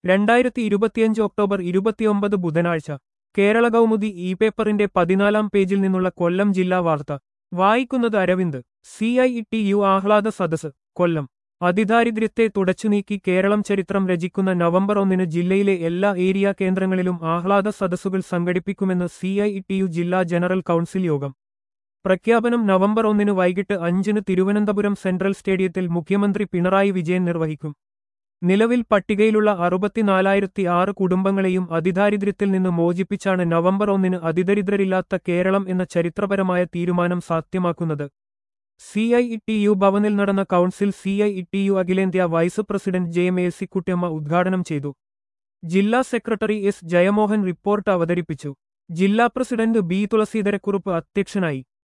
രണ്ടായിരത്തി ഇരുപത്തിയഞ്ച് ഒക്ടോബർ ഇരുപത്തിയൊമ്പത് ബുധനാഴ്ച കേരള കൗമുദി ഇ പേപ്പറിന്റെ പതിനാലാം പേജിൽ നിന്നുള്ള കൊല്ലം ജില്ലാ വാർത്ത വായിക്കുന്നത് Aravind C I T U ആഹ്ലാദ സദസ് കൊല്ലം അതിദാരിദ്ര്യത്തെ തുടച്ചുനീക്കി കേരളം ചരിത്രം രചിക്കുന്ന നവംബർ ഒന്നിന് ജില്ലയിലെ എല്ലാ ഏരിയ കേന്ദ്രങ്ങളിലും ആഹ്ലാദ സദസ്സുകൾ സംഘടിപ്പിക്കുമെന്ന് സി ഐ ടി യു ജില്ലാ ജനറൽ കൗൺസിൽ യോഗം പ്രഖ്യാപനം നവംബർ ഒന്നിന് വൈകിട്ട് അഞ്ചിന് തിരുവനന്തപുരം സെൻട്രൽ സ്റ്റേഡിയത്തിൽ മുഖ്യമന്ത്രി പിണറായി വിജയൻ നിർവഹിക്കും നിലവിൽ പട്ടികയിലുള്ള അറുപത്തിനാലായിരത്തി ആറ് കുടുംബങ്ങളെയും അതിദാരിദ്ര്യത്തിൽ നിന്ന് മോചിപ്പിച്ചാണ് നവംബർ ഒന്നിന് അതിദരിദ്രരില്ലാത്ത കേരളം എന്ന ചരിത്രപരമായ തീരുമാനം സാധ്യമാക്കുന്നത് സി ഐ ടി യു ഭവനിൽ നടന്ന council C I T U അഖിലേന്ത്യാ വൈസ് പ്രസിഡന്റ് ജെ മേഴ്സിക്കുട്ടിയമ്മ ഉദ്ഘാടനം ചെയ്തു ജില്ലാ സെക്രട്ടറി എസ് ജയമോഹൻ റിപ്പോർട്ട് അവതരിപ്പിച്ചു ജില്ലാ പ്രസിഡന്റ് ബി തുളസീധരക്കുറുപ്പ് അധ്യക്ഷനായി